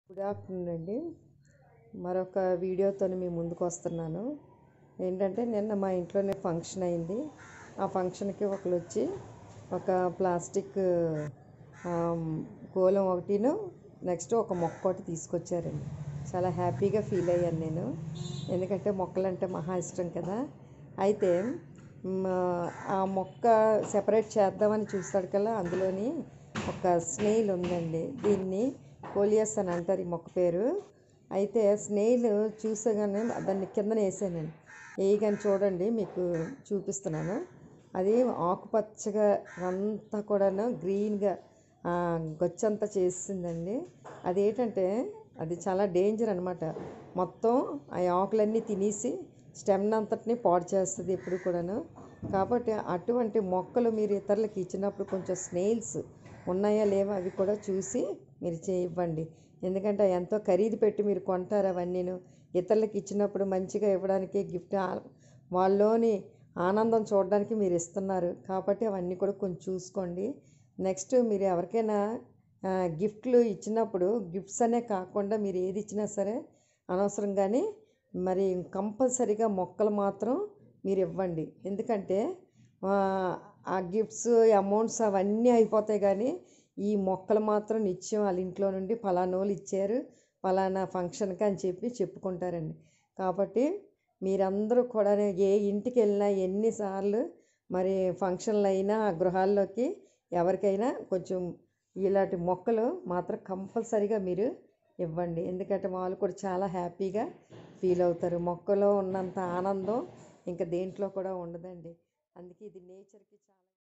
good afternoon అండి మరొక వీడియోతో మీ ముందుకు వస్తున్నాను ఏంటంటే నిన్న మా ఇంట్లోనే ఫంక్షన్ అయింది ఆ ఫంక్షన్కి ఒకరు వచ్చి ఒక ప్లాస్టిక్ ఆమ్, గోళం ఒకటిను నెక్స్ట్ ఒక మొక్క ఒకటి తీసుకొచ్చారండి చాలా హ్యాపీగా ఫీల్ అయ్యాను నేను ఎందుకంటే మొక్కలంటే మహా ఇష్టం కదా అయితే మ్, ఆ మొక్క సెపరేట్ చేద్దామని చూస్తాడు కదా అందులోని ఒక స్నేయిల్ ఉందండి దీన్ని కోలియస్ అని అంటారు ఈ మొక్క పేరు అయితే స్నేయిల్ చూసగానే దాన్ని కిందన వేసానండి వేయగానే చూడండి మీకు చూపిస్తున్నాను అది ఆకుపచ్చగా అంతా కూడాను గ్రీన్గా గొచ్చంతా చేసిందండి అదేంటంటే అది చాలా డేంజర్ అనమాట మొత్తం ఆ ఆకులన్నీ తినేసి స్టెమ్ అంతటిని పాడు చేస్తుంది ఎప్పుడు కూడాను కాబట్టి అటువంటి మొక్కలు మీరు ఇతరులకు ఇచ్చినప్పుడు కొంచెం స్నేల్స్ ఉన్నాయా లేవా అవి కూడా చూసి మీరు చేయివ్వండి ఎందుకంటే అవి ఎంతో ఖరీదు పెట్టి మీరు కొంటారు అవన్నీను ఇతరులకు ఇచ్చినప్పుడు మంచిగా ఇవ్వడానికి గిఫ్ట్ వాళ్ళలోని ఆనందం చూడడానికి మీరు ఇస్తున్నారు కాబట్టి అవన్నీ కూడా కొంచెం చూసుకోండి నెక్స్ట్ మీరు ఎవరికైనా ఆ, గిఫ్ట్లు ఇచ్చినప్పుడు గిఫ్ట్స్ అనే కాకుండా మీరు ఏది ఇచ్చినా సరే అనవసరంగానే మరి కంపల్సరీగా మొక్కలు మాత్రం మీరు ఇవ్వండి ఎందుకంటే ఆ, ఆ గిఫ్ట్స్ అమౌంట్స్ అవన్నీ అయిపోతాయి కానీ ఈ మొక్కలు మాత్రం నిత్యం వాళ్ళ ఇంట్లో నుండి ఫలానోళ్ళు ఇచ్చారు ఫలానా ఫంక్షన్కి అని చెప్పి చెప్పుకుంటారండి కాబట్టి మీరందరూ కూడా ఏ ఇంటికి వెళ్ళినా ఎన్నిసార్లు మరి ఫంక్షన్లు అయినా ఆ గృహాల్లోకి ఎవరికైనా కొంచెం ఇలాంటి మొక్కలు మాత్రం కంపల్సరీగా మీరు ఇవ్వండి ఎందుకంటే వాళ్ళు కూడా చాలా హ్యాపీగా ఫీల్ అవుతారు మొక్కలో ఉన్నంత ఆనందం ఇంకా దేంట్లో కూడా ఉండదండి అందుకే ఇది నేచర్కి చాలా